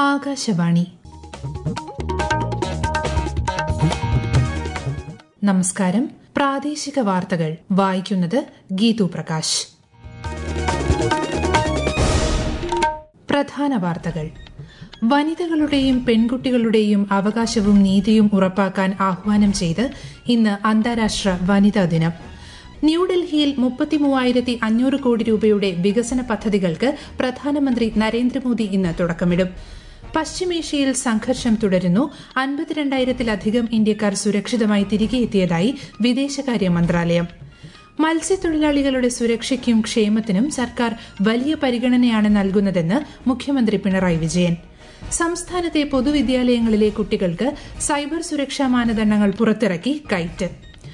ആകാശവാണി നമസ്കാരം പ്രാദേശിക വാർത്തകൾ വായിക്കുന്നത് ഗീതു പ്രകാശ് പ്രധാന വാർത്തകൾ വനിതകളുടെയും പെൺകുട്ടികളുടെയും അവകാശവും നീതിയും ഉറപ്പാക്കാൻ ആഹ്വാനം ചെയ്ത് ഇന്ന് അന്താരാഷ്ട്ര വനിതാ ദിനം ന്യൂഡൽഹിയിൽ മുപ്പത്തിമൂവായിരത്തി അഞ്ഞൂറ് കോടി രൂപയുടെ വികസന പദ്ധതികൾക്ക് പ്രധാനമന്ത്രി നരേന്ദ്രമോദി ഇന്ന് തുടക്കമിടും പശ്ചിമേഷ്യയിൽ സംഘർഷം തുടരുന്നു അൻപത്തിരണ്ടായിരത്തിലധികം ഇന്ത്യക്കാർ സുരക്ഷിതമായി തിരികെ എത്തിയതായി വിദേശകാര്യ മന്ത്രാലയം മത്സ്യത്തൊഴിലാളികളുടെ സുരക്ഷയ്ക്കും ക്ഷേമത്തിനും സർക്കാർ വലിയ പരിഗണനയാണ് നൽകുന്നതെന്ന് മുഖ്യമന്ത്രി പിണറായി വിജയൻ സംസ്ഥാനത്തെ പൊതുവിദ്യാലയങ്ങളിലെ കുട്ടികൾക്ക് സൈബർ സുരക്ഷാ മാനദണ്ഡങ്ങൾ പുറത്തിറക്കി KITE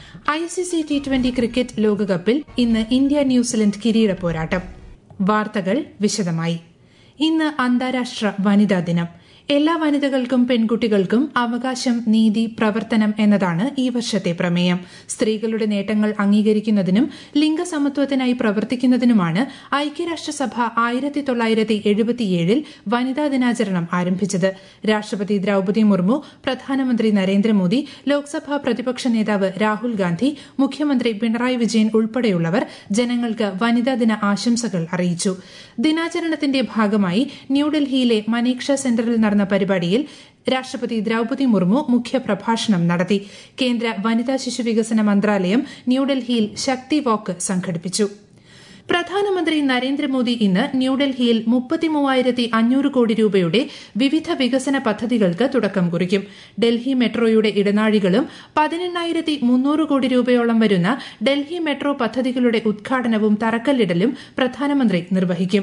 ICC T twenty cricket ലോകകപ്പിൽ ഇന്ന് ഇന്ത്യ ന്യൂസിലൻഡ് കിരീട പോരാട്ടം വാർത്തകൾ വിശദമായി ഇന്ന് അന്താരാഷ്ട്ര വനിതാ ദിനം എല്ലാ വനിതകൾക്കും പെൺകുട്ടികൾക്കും അവകാശം നീതി പ്രവർത്തനം എന്നതാണ് ഈ വർഷത്തെ പ്രമേയം സ്ത്രീകളുടെ നേട്ടങ്ങൾ അംഗീകരിക്കുന്നതിനും ലിംഗസമത്വത്തിനായി പ്രവർത്തിക്കുന്നതിനുമാണ് ഐക്യരാഷ്ട്രസഭ ആയിരത്തി തൊള്ളായിരത്തി എഴുപത്തിയേഴിൽ വനിതാ ദിനാചരണം ആരംഭിച്ചത് രാഷ്ട്രപതി ദ്രൌപതി മുർമു പ്രധാനമന്ത്രി നരേന്ദ്രമോദി ലോക്സഭാ പ്രതിപക്ഷ നേതാവ് രാഹുൽ ഗാന്ധി മുഖ്യമന്ത്രി പിണറായി വിജയൻ ഉൾപ്പെടെയുള്ളവർ ജനങ്ങൾക്ക് വനിതാ ദിന ആശംസകൾ അറിയിച്ചു ദിനാചരണത്തിന്റെ ഭാഗമായി ന്യൂഡൽഹിയിലെ മനീക്ഷ സെന്ററിൽ നടന്ന പരിപാടിയിൽ രാഷ്ട്രപതി ദ്രൌപതി മുർമു മുഖ്യപ്രഭാഷണം നടത്തി കേന്ദ്ര വനിതാ ശിശു വികസന മന്ത്രാലയം ന്യൂഡൽഹിയിൽ ശക്തി വാക്ക് സംഘടിപ്പിച്ചു പ്രധാനമന്ത്രി നരേന്ദ്രമോദി ഇന്ന് ന്യൂഡൽഹിയിൽ മുപ്പത്തിമൂവായിരത്തി അഞ്ഞൂറ് കോടി രൂപയുടെ വിവിധ വികസന പദ്ധതികൾക്ക് തുടക്കം കുറിക്കും ഡൽഹി മെട്രോയുടെ ഇടനാഴികളും പതിനെണ്ണായിരത്തി മുന്നൂറ് കോടി രൂപയോളം വരുന്ന ഡൽഹി മെട്രോ പദ്ധതികളുടെ ഉദ്ഘാടനവും തറക്കല്ലിടലും പ്രധാനമന്ത്രി നിർവഹിക്കും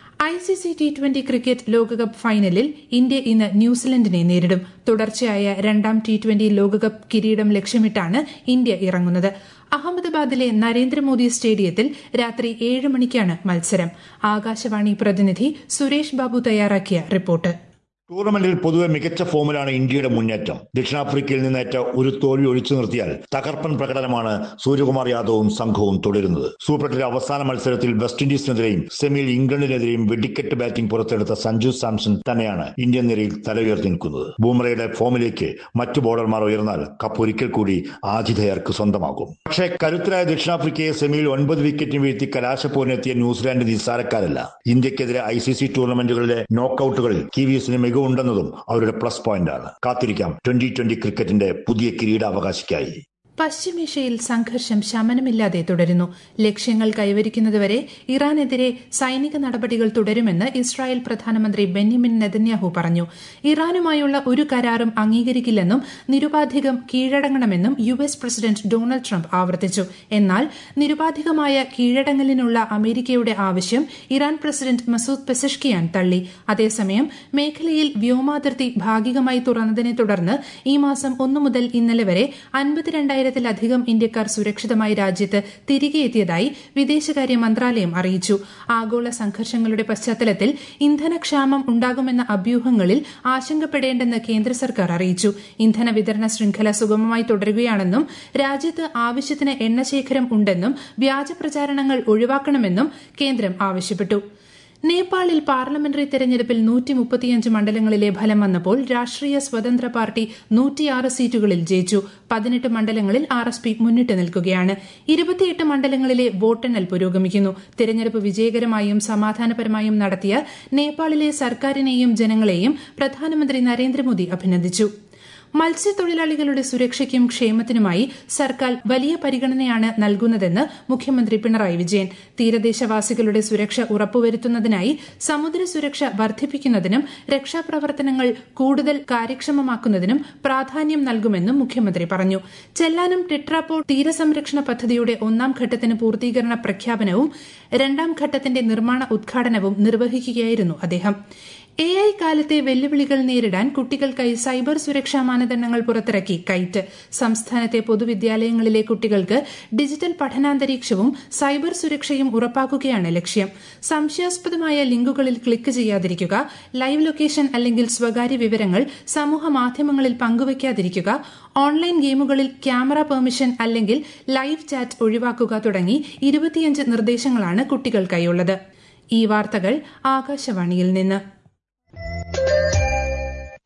ഐസിസി ടി ട്വന്റി ക്രിക്കറ്റ് ലോകകപ്പ് ഫൈനലിൽ ഇന്ത്യ ഇന്ന് ന്യൂസിലൻഡിനെ നേരിടും തുടർച്ചയായ രണ്ടാം ടി ട്വന്റി ലോകകപ്പ് കിരീടം ലക്ഷ്യമിട്ടാണ് ഇന്ത്യ ഇറങ്ങുന്നത് അഹമ്മദാബാദിലെ നരേന്ദ്രമോദി സ്റ്റേഡിയത്തിൽ രാത്രി ഏഴ് മണിക്കാണ് മത്സരം ആകാശവാണി പ്രതിനിധി സുരേഷ് ബാബു തയ്യാറാക്കിയ റിപ്പോർട്ട് ടൂർണമെന്റിൽ പൊതുവെ മികച്ച ഫോമിലാണ് ഇന്ത്യയുടെ മുന്നേറ്റം ദക്ഷിണാഫ്രിക്കയിൽ നിന്നേറ്റ ഒരു തോൽവി ഒഴിച്ചു നിർത്തിയാൽ തകർപ്പൻ പ്രകടനമാണ് സൂര്യകുമാർ യാദവും സംഘവും തുടരുന്നത് സൂപ്പർ എട്ടിലെ അവസാന മത്സരത്തിൽ വെസ്റ്റ് ഇൻഡീസിനെതിരെയും സെമിയിൽ ഇംഗ്ലണ്ടിനെതിരെയും വെടിക്കെട്ട് ബാറ്റിംഗ് പുറത്തെടുത്ത സഞ്ജു സാംസൺ തന്നെയാണ് ഇന്ത്യൻ നിരയിൽ തലയുയർത്തി നിൽക്കുന്നത് ബൂമറയുടെ ഫോമിലേക്ക് മറ്റു ബോളർമാർ ഉയർന്നാൽ കപ്പ് ഒരിക്കൽ കൂടി ആതിഥേയർക്ക് സ്വന്തമാകും പക്ഷേ കരുത്തരായ ദക്ഷിണാഫ്രിക്കയെ സെമിയിൽ ഒൻപത് വിക്കറ്റിന് വീഴ്ത്തി കലാശപ്പോരിനെത്തിയ ന്യൂസിലാൻഡ് നിസ്സാരക്കാരല്ല ഇന്ത്യക്കെതിരെ ഐ സി സി ടൂർണമെന്റുകളിലെ നോക്കൌട്ടുകളിൽ കിവീസിന് മികവ് ഉണ്ടെന്നതും അവരുടെ പ്ലസ് പോയിന്റാണ് കാത്തിരിക്കാം ട്വന്റി ട്വന്റി ക്രിക്കറ്റിന്റെ പുതിയ കിരീടാവകാശിക്കായി പശ്ചിമേഷ്യയിൽ സംഘർഷം ശമനമില്ലാതെ തുടരുന്നു ലക്ഷ്യങ്ങൾ കൈവരിക്കുന്നതുവരെ ഇറാനെതിരെ സൈനിക നടപടികൾ തുടരുമെന്ന് ഇസ്രായേൽ പ്രധാനമന്ത്രി ബെന്യമിൻ നെതന്യാഹു പറഞ്ഞു ഇറാനുമായുള്ള ഒരു കരാറും അംഗീകരിക്കില്ലെന്നും നിരുപാധികം കീഴടങ്ങണമെന്നും U S president Donald Trump ആവർത്തിച്ചു എന്നാൽ നിരുപാധികമായ കീഴടങ്ങലിനുള്ള അമേരിക്കയുടെ ആവശ്യം ഇറാൻ പ്രസിഡന്റ് മസൂദ് പെസഷ്കിയാൻ തള്ളി അതേസമയം മേഖലയിൽ വ്യോമാതിർത്തി ഭാഗികമായി തുറന്നതിനെ തുടർന്ന് ഈ മാസം ഒന്നു മുതൽ ഇന്നലെ വരെ അൻപത്തിരണ്ടായിരം ആയിരത്തിലധികം ഇന്ത്യക്കാർ സുരക്ഷിതമായി രാജ്യത്ത് തിരികെ എത്തിയതായി വിദേശകാര്യ മന്ത്രാലയം അറിയിച്ചു ആഗോള സംഘർഷങ്ങളുടെ പശ്ചാത്തലത്തിൽ ഇന്ധനക്ഷാമം ഉണ്ടാകുമെന്ന അഭ്യൂഹങ്ങളിൽ ആശങ്കപ്പെടേണ്ടെന്ന് കേന്ദ്ര സർക്കാർ അറിയിച്ചു ഇന്ധന വിതരണ ശൃംഖല സുഗമമായി തുടരുകയാണെന്നും രാജ്യത്ത് ആവശ്യത്തിന് എണ്ണശേഖരം ഉണ്ടെന്നും വ്യാജ പ്രചാരണങ്ങൾ ഒഴിവാക്കണമെന്നും കേന്ദ്രം ആവശ്യപ്പെട്ടു നേപ്പാളിൽ പാർലമെന്ററി തെരഞ്ഞെടുപ്പിൽ നൂറ്റി മുപ്പത്തിയഞ്ച് മണ്ഡലങ്ങളിലെ ഫലം വന്നപ്പോൾ രാഷ്ട്രീയ സ്വതന്ത്ര പാർട്ടി നൂറ്റിയാറ് സീറ്റുകളിൽ ജയിച്ചു പതിനെട്ട് മണ്ഡലങ്ങളിൽ ആർ എസ് പി മുന്നിട്ട് നിൽക്കുകയാണ് ഇരുപത്തിയെട്ട് മണ്ഡലങ്ങളിലെ വോട്ടെണ്ണൽ പുരോഗമിക്കുന്നു തെരഞ്ഞെടുപ്പ് വിജയകരമായും സമാധാനപരമായും നടത്തിയ നേപ്പാളിലെ സർക്കാരിനെയും ജനങ്ങളെയും പ്രധാനമന്ത്രി നരേന്ദ്രമോദി അഭിനന്ദിച്ചു മത്സ്യത്തൊഴിലാളികളുടെ സുരക്ഷയ്ക്കും ക്ഷേമത്തിനുമായി സർക്കാർ വലിയ പരിഗണനയാണ് നൽകുന്നതെന്ന് മുഖ്യമന്ത്രി പിണറായി വിജയൻ തീരദേശവാസികളുടെ സുരക്ഷ ഉറപ്പുവരുത്തുന്നതിനായി സമുദ്ര സുരക്ഷ വർദ്ധിപ്പിക്കുന്നതിനും രക്ഷാപ്രവർത്തനങ്ങൾ കൂടുതൽ കാര്യക്ഷമമാക്കുന്നതിനും പ്രാധാന്യം നൽകുമെന്നും മുഖ്യമന്ത്രി പറഞ്ഞു ചെല്ലാനം ടെട്രാപ്പോ തീരസംരക്ഷണ പദ്ധതിയുടെ ഒന്നാം ഘട്ടത്തിന് പൂർത്തീകരണ പ്രഖ്യാപനവും രണ്ടാം ഘട്ടത്തിന്റെ നിർമ്മാണ ഉദ്ഘാടനവും നിർവഹിക്കുകയായിരുന്നു അദ്ദേഹം എ ഐ കാലത്തെ വെല്ലുവിളികൾ നേരിടാൻ കുട്ടികൾക്കായി സൈബർ സുരക്ഷാ മാനദണ്ഡങ്ങൾ പുറത്തിറക്കി കൈറ്റ് സംസ്ഥാനത്തെ പൊതുവിദ്യാലയങ്ങളിലെ കുട്ടികൾക്ക് ഡിജിറ്റൽ പഠനാന്തരീക്ഷവും സൈബർ സുരക്ഷയും ഉറപ്പാക്കുകയാണ് ലക്ഷ്യം സംശയാസ്പദമായ ലിങ്കുകളിൽ ക്ലിക്ക് ചെയ്യാതിരിക്കുക ലൈവ് ലൊക്കേഷൻ അല്ലെങ്കിൽ സ്വകാര്യ വിവരങ്ങൾ സമൂഹ മാധ്യമങ്ങളിൽ പങ്കുവയ്ക്കാതിരിക്കുക ഓൺലൈൻ ഗെയിമുകളിൽ ക്യാമറ പെർമിഷൻ അല്ലെങ്കിൽ ലൈവ് ചാറ്റ് ഒഴിവാക്കുക തുടങ്ങി ഇരുപത്തിയഞ്ച് നിർദ്ദേശങ്ങളാണ് കുട്ടികൾക്കായുള്ളത് ഈ വാർത്തകൾ ആകാശവാണിയിൽ നിന്ന്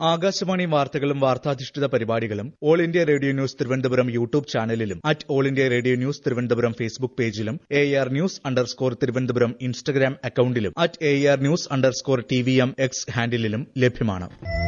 ആകാശവാണി വാർത്തകളും വാർത്താധിഷ്ഠിത പരിപാടികളും All India Radio News Thiruvananthapuram YouTube ചാനലിലും at All India Radio News Thiruvananthapuram Facebook പേജിലും A R news underscore Thiruvananthapuram Instagram അക്കൌണ്ടിലും at A R news underscore T V M X ഹാൻഡിലും ലഭ്യമാണ്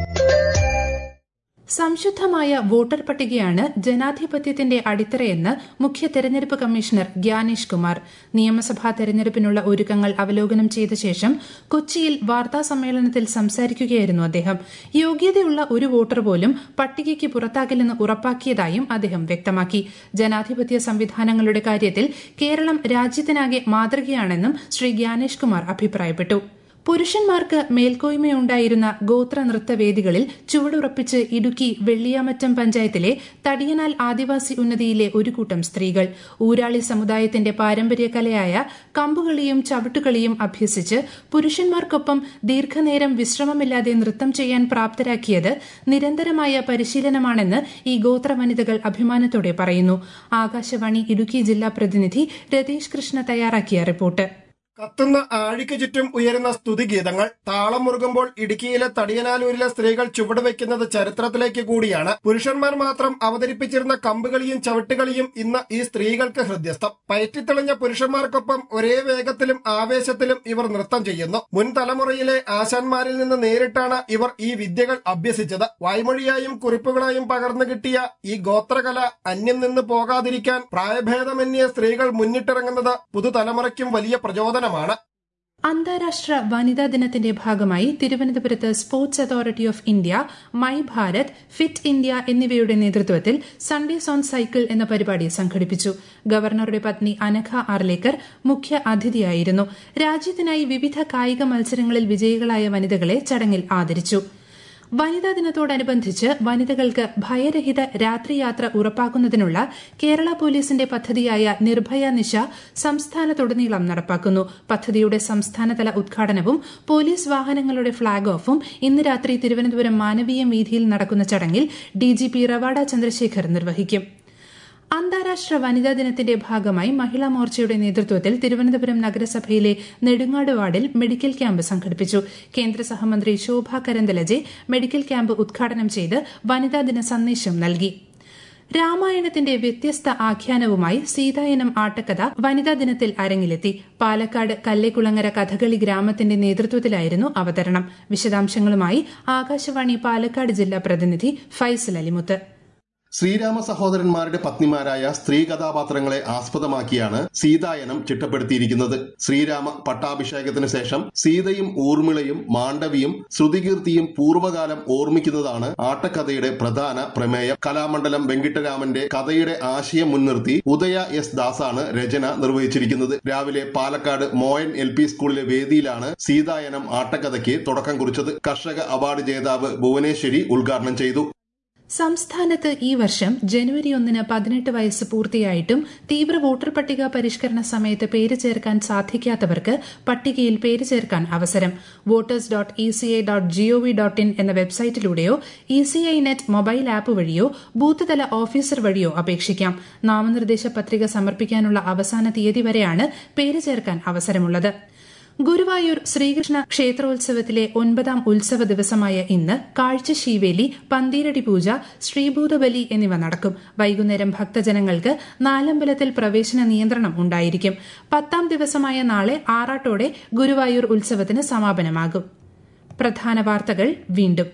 സംശുദ്ധമായ വോട്ടർ പട്ടികയാണ് ജനാധിപത്യത്തിന്റെ അടിത്തറയെന്ന് മുഖ്യ തെരഞ്ഞെടുപ്പ് കമ്മീഷണർ ഗ്യാനേഷ് കുമാർ നിയമസഭാ തെരഞ്ഞെടുപ്പിനുള്ള ഒരുക്കങ്ങൾ അവലോകനം ചെയ്ത ശേഷം കൊച്ചിയിൽ വാർത്താ സമ്മേളനത്തിൽ സംസാരിക്കുകയായിരുന്നു അദ്ദേഹം യോഗ്യതയുള്ള ഒരു വോട്ടർ പോലും പട്ടികയ്ക്ക് പുറത്താകില്ലെന്ന് ഉറപ്പാക്കിയതായും അദ്ദേഹം വ്യക്തമാക്കി ജനാധിപത്യ സംവിധാനങ്ങളുടെ കാര്യത്തിൽ കേരളം രാജ്യത്തിനാകെ മാതൃകയാണെന്നും ശ്രീ ഗ്യാനേഷ് കുമാർ അഭിപ്രായപ്പെട്ടു പുരുഷന്മാർക്ക് മേൽക്കോയ്മയുണ്ടായിരുന്ന ഗോത്ര നൃത്തവേദികളിൽ ചുവടുറപ്പിച്ച് ഇടുക്കി വെള്ളിയാമറ്റം പഞ്ചായത്തിലെ തടിയനാൽ ആദിവാസി ഉന്നതിയിലെ ഒരു കൂട്ടം സ്ത്രീകൾ ഊരാളി സമുദായത്തിന്റെ പാരമ്പര്യ കലയായ കമ്പുകളിയും ചവിട്ടുകളിയും അഭ്യസിച്ച് പുരുഷന്മാർക്കൊപ്പം ദീർഘനേരം വിശ്രമമില്ലാതെ നൃത്തം ചെയ്യാൻ പ്രാപ്തരാക്കിയത് നിരന്തരമായ പരിശീലനമാണെന്ന് ഈ ഗോത്ര വനിതകൾ അഭിമാനത്തോടെ പറയുന്നു ആകാശവാണി ഇടുക്കി ജില്ലാ പ്രതിനിധി രതീഷ് കൃഷ്ണ തയ്യാറാക്കിയ റിപ്പോർട്ട് കത്തുന്ന ആഴിക്ക് ചുറ്റും ഉയരുന്ന സ്തുതിഗീതങ്ങൾ താളം മുറുകുമ്പോൾ ഇടുക്കിയിലെ തടിയനാലൂരിലെ സ്ത്രീകൾ ചുവടുവെക്കുന്നത് ചരിത്രത്തിലേക്ക് കൂടിയാണ് പുരുഷന്മാർ മാത്രം അവതരിപ്പിച്ചിരുന്ന കമ്പുകളിയും ചവിട്ടുകളിയും ഇന്ന് ഈ സ്ത്രീകൾക്ക് ഹൃദ്യസ്ഥം പയറ്റിത്തെളിഞ്ഞ പുരുഷന്മാർക്കൊപ്പം ഒരേ വേഗത്തിലും ആവേശത്തിലും ഇവർ നൃത്തം ചെയ്യുന്നു മുൻ തലമുറയിലെ ആശാന്മാരിൽ നിന്ന് നേരിട്ടാണ് ഇവർ ഈ വിദ്യകൾ അഭ്യസിച്ചത് വായ്മൊഴിയായും കുറിപ്പുകളായും പകർന്നു കിട്ടിയ ഈ ഗോത്രകല അന്യം നിന്ന് പോകാതിരിക്കാൻ പ്രായഭേദമന്യേ സ്ത്രീകൾ മുന്നിട്ടിറങ്ങുന്നത് പുതുതലമുറയ്ക്കും വലിയ പ്രചോദനം പ്രചോദനമാണ് അന്താരാഷ്ട്ര വനിതാ ദിനത്തിന്റെ ഭാഗമായി തിരുവനന്തപുരത്ത് Sports Authority of India my Bharat fit India എന്നിവയുടെ നേതൃത്വത്തിൽ സൺഡേസ് ഓൺ സൈക്കിൾ എന്ന പരിപാടി സംഘടിപ്പിച്ചു ഗവർണറുടെ പത്നി അനഘ ആർലേക്കർ മുഖ്യ അതിഥിയായിരുന്നു രാജ്യത്തിനായി വിവിധ കായിക മത്സരങ്ങളിൽ വിജയികളായ വനിതകളെ ചടങ്ങിൽ ആദരിച്ചു വനിതാ ദിനത്തോടനുബന്ധിച്ച് വനിതകൾക്ക് ഭയരഹിത രാത്രിയാത്ര ഉറപ്പാക്കുന്നതിനുള്ള കേരള പോലീസിന്റെ പദ്ധതിയായ നിർഭയ നിശ സംസ്ഥാനത്തുടനീളം നടപ്പാക്കുന്നു പദ്ധതിയുടെ സംസ്ഥാനതല ഉദ്ഘാടനവും പോലീസ് വാഹനങ്ങളുടെ ഫ്ളാഗ് ഓഫും ഇന്ന് രാത്രി തിരുവനന്തപുരം മാനവീയം വീഥിയിൽ നടക്കുന്ന ചടങ്ങിൽ ഡിജിപി റവാഡ ചന്ദ്രശേഖർ നിർവഹിക്കും അന്താരാഷ്ട്ര വനിതാ ദിനത്തിന്റെ ഭാഗമായി മഹിളാ മോർച്ചയുടെ നേതൃത്വത്തിൽ തിരുവനന്തപുരം നഗരസഭയിലെ നെടുങ്ങാട് വാർഡിൽ മെഡിക്കൽ ക്യാമ്പ് സംഘടിപ്പിച്ചു കേന്ദ്ര സഹമന്ത്രി ശോഭ കരന്തലജെ മെഡിക്കൽ ക്യാമ്പ് ഉദ്ഘാടനം ചെയ്ത് വനിതാ ദിന സന്ദേശം നൽകി രാമായണത്തിന്റെ വ്യത്യസ്ത ആഖ്യാനവുമായി സീതായനം ആട്ടക്കഥ വനിതാ ദിനത്തിൽ അരങ്ങിലെത്തി പാലക്കാട് കല്ലേക്കുളങ്ങര കഥകളി ഗ്രാമത്തിന്റെ നേതൃത്വത്തിലായിരുന്നു അവതരണം വിശദാംശങ്ങളുമായി ആകാശവാണി പാലക്കാട് ജില്ലാ പ്രതിനിധി ഫൈസൽ അലിമുത്ത് ശ്രീരാമ സഹോദരന്മാരുടെ പത്നിമാരായ സ്ത്രീ കഥാപാത്രങ്ങളെ ആസ്പദമാക്കിയാണ് സീതായനം ചിട്ടപ്പെടുത്തിയിരിക്കുന്നത് ശ്രീരാമ പട്ടാഭിഷേകത്തിന് ശേഷം സീതയും ഊർമിളയും മാണ്ഡവിയും ശ്രുതികീർത്തിയും പൂർവ്വകാലം ഓർമ്മിക്കുന്നതാണ് ആട്ടക്കഥയുടെ പ്രധാന പ്രമേയം കലാമണ്ഡലം വെങ്കിട്ടരാമന്റെ കഥയുടെ ആശയം മുൻനിർത്തി ഉദയ എസ് ദാസാണ് രചന നിർവഹിച്ചിരിക്കുന്നത് രാവിലെ പാലക്കാട് മോയൻ എൽ പി സ്കൂളിലെ വേദിയിലാണ് സീതായനം ആട്ടക്കഥയ്ക്ക് തുടക്കം കുറിച്ചത് കർഷക അവാർഡ് ജേതാവ് ഭുവനേശ്വരി ഉദ്ഘാടനം ചെയ്തു സംസ്ഥാനത്ത് ഈ വർഷം ജനുവരി ഒന്നിന് പതിനെട്ട് വയസ്സ് പൂർത്തിയായിട്ടും തീവ്ര വോട്ടർ പട്ടിക പരിഷ്കരണ സമയത്ത് പേര് ചേർക്കാൻ സാധിക്കാത്തവർക്ക് പട്ടികയിൽ പേര് ചേർക്കാൻ അവസരം voters dot E C I dot gov dot in എന്ന വെബ്സൈറ്റിലൂടെയോ E C I net mobile app വഴിയോ ബൂത്ത് തല ഓഫീസർ വഴിയോ അപേക്ഷിക്കാം നാമനിർദ്ദേശ പത്രിക സമർപ്പിക്കാനുള്ള അവസാന തീയതി വരെയാണ് പേര് ചേർക്കാൻ അവസരമുള്ളത് ഗുരുവായൂർ ശ്രീകൃഷ്ണ ക്ഷേത്രോത്സവത്തിലെ ഒൻപതാം ഉത്സവ ദിവസമായ ഇന്ന് കാഴ്ച ശീവേലി പന്തീരടി പൂജ ശ്രീഭൂതബലി എന്നിവ നടക്കും വൈകുന്നേരം ഭക്തജനങ്ങൾക്ക് നാലമ്പലത്തിൽ പ്രവേശന നിയന്ത്രണം ഉണ്ടായിരിക്കും പത്താം ദിവസമായ നാളെ ആറാട്ടോടെ ഗുരുവായൂർ ഉത്സവത്തിന് സമാപനമാകും പ്രധാന വാർത്തകൾ വീണ്ടും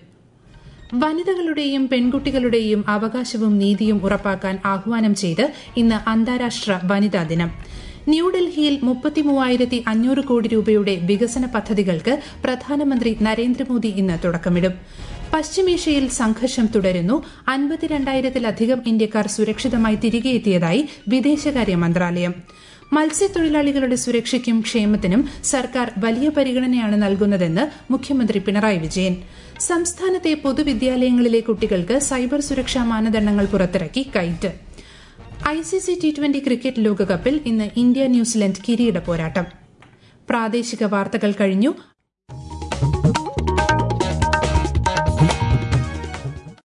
വനിതകളുടെയും പെൺകുട്ടികളുടെയും അവകാശവും നീതിയും ഉറപ്പാക്കാൻ ആഹ്വാനം ചെയ്ത് ഇന്ന് അന്താരാഷ്ട്ര വനിതാ ദിനം ന്യൂഡൽഹിയിൽ മുപ്പത്തിമൂവായിരത്തി അഞ്ഞൂറ് കോടി രൂപയുടെ വികസന പദ്ധതികൾക്ക് പ്രധാനമന്ത്രി നരേന്ദ്രമോദി ഇന്ന് തുടക്കമിടും പശ്ചിമേഷ്യയിൽ സംഘർഷം തുടരുന്നു അൻപത്തിരണ്ടായിരത്തിലധികം ഇന്ത്യക്കാർ സുരക്ഷിതമായി തിരികെ എത്തിയതായി വിദേശകാര്യ മന്ത്രാലയം മത്സ്യത്തൊഴിലാളികളുടെ സുരക്ഷയ്ക്കും ക്ഷേമത്തിനും സർക്കാർ വലിയ പരിഗണനയാണ് നൽകുന്നതെന്ന് മുഖ്യമന്ത്രി പിണറായി വിജയൻ സംസ്ഥാനത്തെ പൊതുവിദ്യാലയങ്ങളിലെ കുട്ടികൾക്ക് സൈബർ സുരക്ഷാ മാനദണ്ഡങ്ങൾ പുറത്തിറക്കി KITE I C C T twenty cricket ലോകകപ്പിൽ ഇന്ന് ഇന്ത്യ ന്യൂസിലൻഡ് കിരീട പോരാട്ടം പ്രാദേശിക വാർത്തകൾ കഴിഞ്ഞു